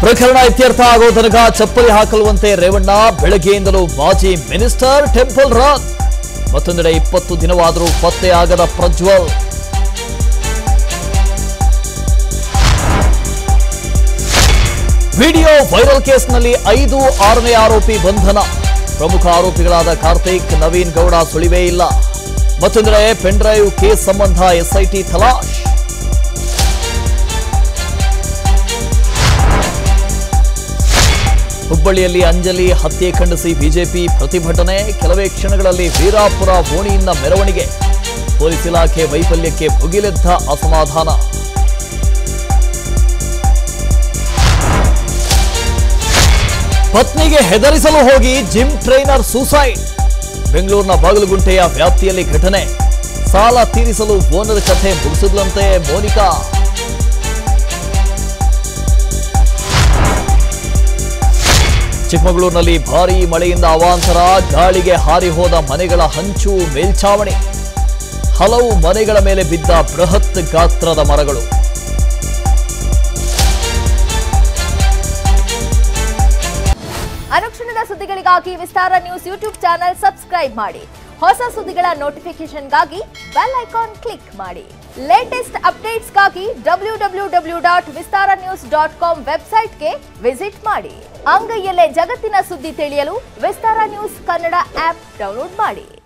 ಪ್ರಕರಣ ಇತ್ಯರ್ಥ ಆಗೋ ತನಕ ಚಪ್ಪಲಿ ಹಾಕಲುವಂತೆ ರೇವಣ್ಣ ಬೆಳಗ್ಗೆಯಿಂದಲೂ ಮಾಜಿ ಮಿನಿಸ್ಟರ್ ಟೆಂಪಲ್ ರನ್ ಮತ್ತೊಂದೆಡೆ ಇಪ್ಪತ್ತು ದಿನವಾದರೂ ಪತ್ತೆಯಾಗದ ಪ್ರಜ್ವಲ್ ವಿಡಿಯೋ ವೈರಲ್ ಕೇಸ್ನಲ್ಲಿ ಐದು ಆರನೇ ಆರೋಪಿ ಬಂಧನ ಪ್ರಮುಖ ಆರೋಪಿಗಳಾದ ಕಾರ್ತಿಕ್ ನವೀನ್ ಗೌಡ ಸುಳಿವೇ ಇಲ್ಲ ಮತ್ತೊಂದೆಡೆ ಪೆನ್ಡ್ರೈವ್ ಕೇಸ್ ಸಂಬಂಧ ಎಸ್ಐಟಿ ತಲಾಶ್ ಹುಬ್ಬಳ್ಳಿಯಲ್ಲಿ ಅಂಜಲಿ ಹತ್ಯೆ ಖಂಡಿಸಿ ಬಿಜೆಪಿ ಪ್ರತಿಭಟನೆ ಕೆಲವೇ ಕ್ಷಣಗಳಲ್ಲಿ ವೀರಾಪುರ ಓಣಿಯಿಂದ ಮೆರವಣಿಗೆ ಪೊಲೀಸ್ ಇಲಾಖೆ ವೈಫಲ್ಯಕ್ಕೆ ಭುಗಿಲೆದ್ದ ಅಸಮಾಧಾನ ಪತ್ನಿಗೆ ಹೆದರಿಸಲು ಹೋಗಿ ಜಿಮ್ ಟ್ರೈನರ್ ಸೂಸೈಡ್ ಬೆಂಗಳೂರಿನ ಬಾಗಲಗುಂಟೆಯ ವ್ಯಾಪ್ತಿಯಲ್ಲಿ ಘಟನೆ ಸಾಲ ತೀರಿಸಲು ಓನರ್ ಕಥೆ ಮುಗಿಸಿದ್ಲಂತೆ ಮೋನಿಕಾ ಚಿಕ್ಕಮಗಳೂರಿನಲ್ಲಿ ಭಾರೀ ಮಳೆಯಿಂದ ಅವಾಂತರ ಗಾಳಿಗೆ ಹಾರಿ ಹೋದ ಮನೆಗಳ ಹಂಚು ಮೇಲ್ಛಾವಣಿ ಹಲವು ಮನೆಗಳ ಮೇಲೆ ಬಿದ್ದ ಬೃಹತ್ ಗಾತ್ರದ ಮರಗಳು ಅನುಕ್ಷಣದ ಸುದ್ದಿಗಳಿಗಾಗಿ Vistara news YouTube channel subscribe ಮಾಡಿ ಹೊಸ ಸುದ್ದಿಗಳ ನೋಟಿಫಿಕೇಶನ್ಗಾಗಿ ಬೆಲ್ ಐಕಾನ್ ಕ್ಲಿಕ್ ಮಾಡಿ ಲೇಟೆಸ್ಟ್ ಅಪ್ಡೇಟ್ಸ್ಗಾಗಿ W W W dot Vistara news dot com ವೆಬ್ಸೈಟ್ಗೆ ವಿಸಿಟ್ ಮಾಡಿ ಅಂಗೈಯಲ್ಲೇ ಜಗತ್ತಿನ ಸುದ್ದಿ ತಿಳಿಯಲು Vistara news Kannada app download ಮಾಡಿ